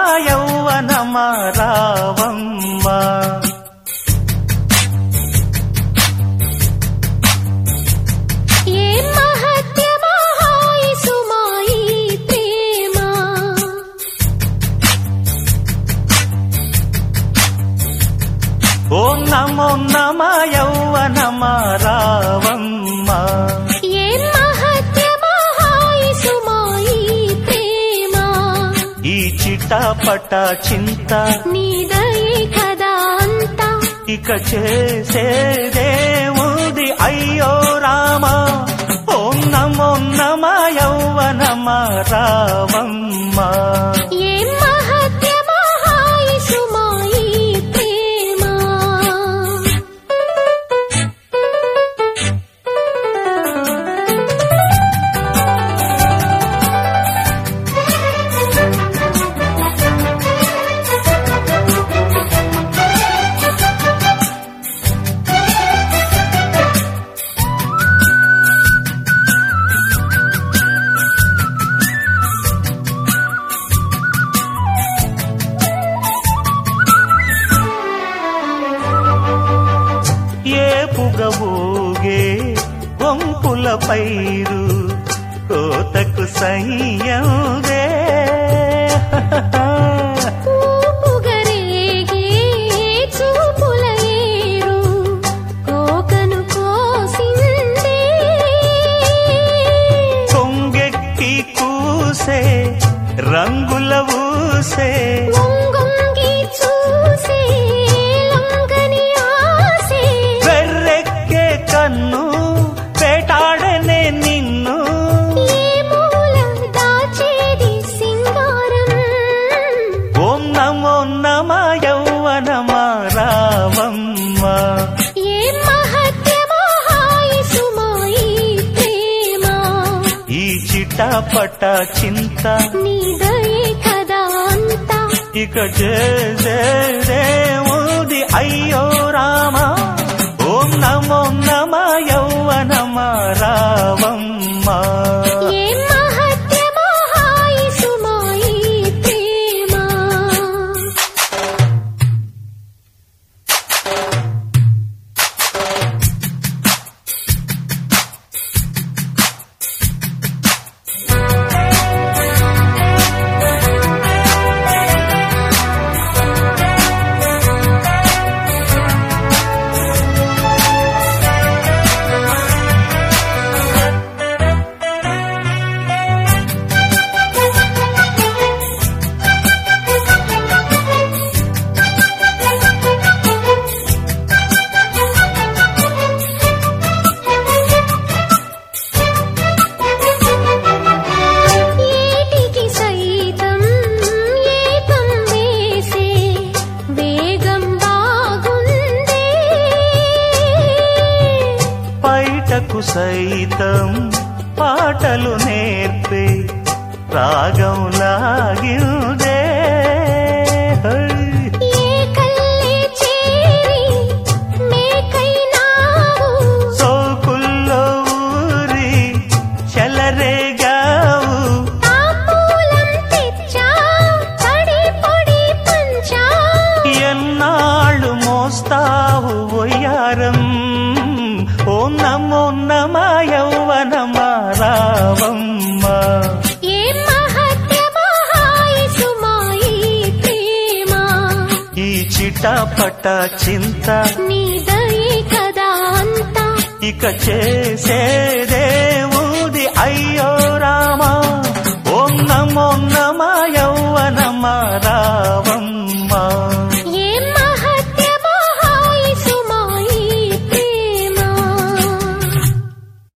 యౌవనమా రావమ్మ ఏ మహత్యమా హాయి సుమాయి ప్రేమ ఓం నమో నమ యౌవనమా రావమ్మ ఏ మహత్యమా హాయి సుమాయి ప్రేమ ఈ చిటపట చింత నీదయే కదా అంతా ఇక చేసేదేముది అయ్యో రామ ఓం నమో నమ యౌవనమ రావమ్మ ఏ మహత్యమా హాయి సుమాయి ప్రేమ ఏ పుగబోగే వంపుల పైరు కోతకు సయ్యదే పూపుగరేగే చూపుల ఏరు కోకను కోసిందే కొంగెక్కి కూసే రంగుల ఊసే వంగొంగి చూసే లొంగని ఆసే వెర్రెక్కే కన్ను వేటాడనే నిన్ను ఏ మూల దాచేది సింగారం ఓం నమో నమ యౌవనమా రావమ్మ ఏ మహత్యమా హాయి సుమాయి ప్రేమ ఈ చిటపట చింత నీదయే కదా అంతా ఇక చేసేదేముది అయ్యో రామ ఓం నమో నమ యౌవనమ రావమ్మ ఏ మహత్యమా హాయి సుమాయి ప్రేమ ఏటికి సైతం ఏకం వేసే వేగం బాగుందే బయటకు సైతం పాటలు నేర్పే రాగం లాగిందే హై. ఏ కల్లే చేరి మేకైనావు సోకుల్లో ఊరి చెలరేగావు తాపూలం తెచ్చా తడి పొడి పంచా ఎన్నాళ్ళు మోస్తావు ఒయ్యారం ఓ నమో నమ యౌవనమ రావమ్మ ఏ మహత్యమా హాయి సుమాయి ప్రేమ ఈ చిటపట చింత నీదయే కదా అంతా ఇక చేసేదే